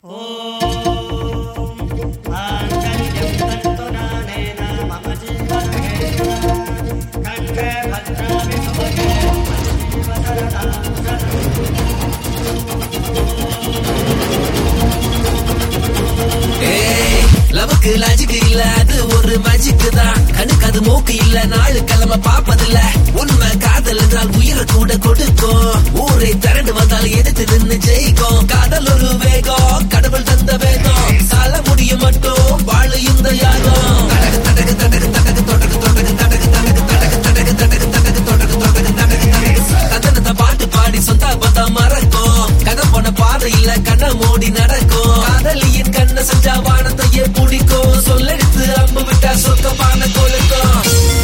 ஏய், லவ்வுக்கு லாஜிக் இல்ல அது ஒரு மேஜிக் தான் கண்ணுக்கு அது மூக்கு இல்ல நாலு கிழமை பாப்பதில்ல உண்மை காதல் என்றால் உயிரை கூட கொடுக்கும் ஊரை திரண்டு வந்தால் எதிர்த்து நின்னு ஜெயிக்கும் காதல் ஒரு வேகம் கடவுள் தந்த வேகம் சால முடியும் மட்டும் வாழு இந்த யாகம் தடகு தடகு தடகு தடகு தொடகு தொடகு தடகு தடகு தடகு தடகு தடகு தடகு தொடகு தொடகு தடகு தடகு கதனத்தை பாட்டு பாடி சொந்த பந்தம் மறக்கும் கதை போன பாதை இல்ல கண்ணை மூடி நடக்கும் காதலியின் கண்ணை செஞ்சா வானத்தையே பிடிக்கும் சொல்லெடுத்து அம்பு விட்டா சொக்கமான கொலுக்கும்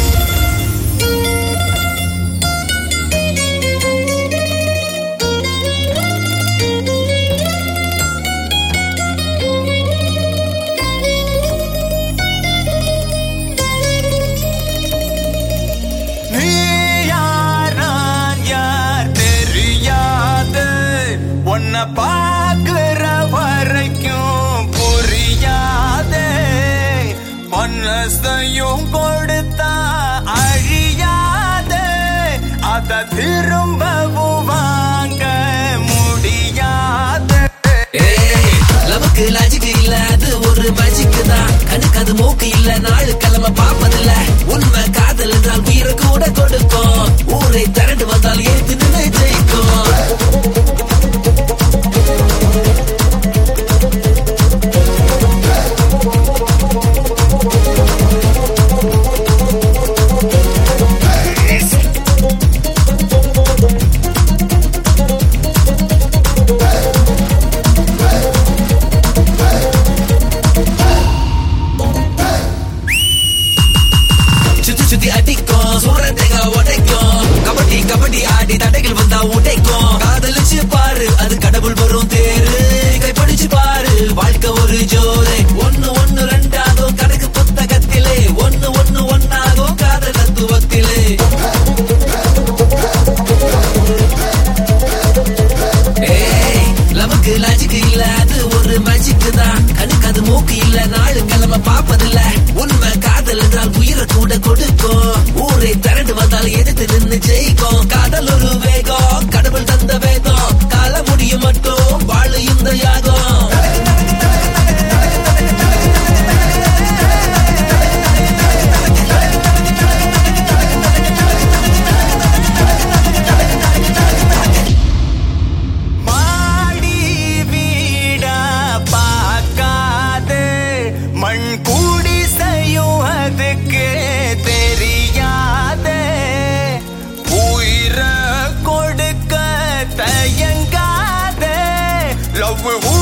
நீ யார் நான் யார் தெரியாது உன்னை பார்க்கிற வரைக்கும் புரியாதே மனசையும் கொடுத்தா அழியாதே அத திரும்பவும் வாங்க முடியாது ஏய், லவ்வுக்கு லாஜிக் இல்ல அது ஒரு மேஜிக் தான் கண்ணுக்கு அது மூக்கு இல்ல நாலு கிழமை பாப்பதில்ல உண்மை காதல் என்றால் உயிரை கூட கொடுக்கும் ஊரை திரண்டு வந்தால் ஏத்து நின்று ஜெயிக்கும் சுத்தி சுத்தி அடிக்கும் சூரத்தேக உடைக்கும் கபடி கபடி ஆடி தடைகள் வந்தா உடைக்கும் காதலிச்சு பாரு அது கடவுள் வரும் தேரு கைப்பிடிச்சு பாரு வாழ்க்கை ஒரு ஜோரு ஒண்ணு ஒண்ணு ரெண்டாகும் கணக்கு புத்தகத்திலே ஒண்ணு ஒண்ணு ஒன்னாகும் காதல் தத்துவத்திலே ஏய், லவ்வுக்கு லாஜிக் இல்ல அது ஒரு மேஜிக் தான் கண்ணுக்கு அது மூக்கு இல்ல நாலு கிழமை பாப்பதில்ல உண்மை காதல் என்றால் உயிரை கூட கொடுக்கும் ஊரை திரண்டு வந்தால் எதிர்த்து நின்னு ஜெயிக்கும் காதல் ஒரு வேகம் கடவுள் தந்த வேகம் கால முடியும் மட்டும் வாழு இந்த யாகம் மாடி வீடா பார்க்காதே மண் குடிசையும் அதுக்கு தெரியாதே உயிர கொடுக்க தயங்காதே லவ்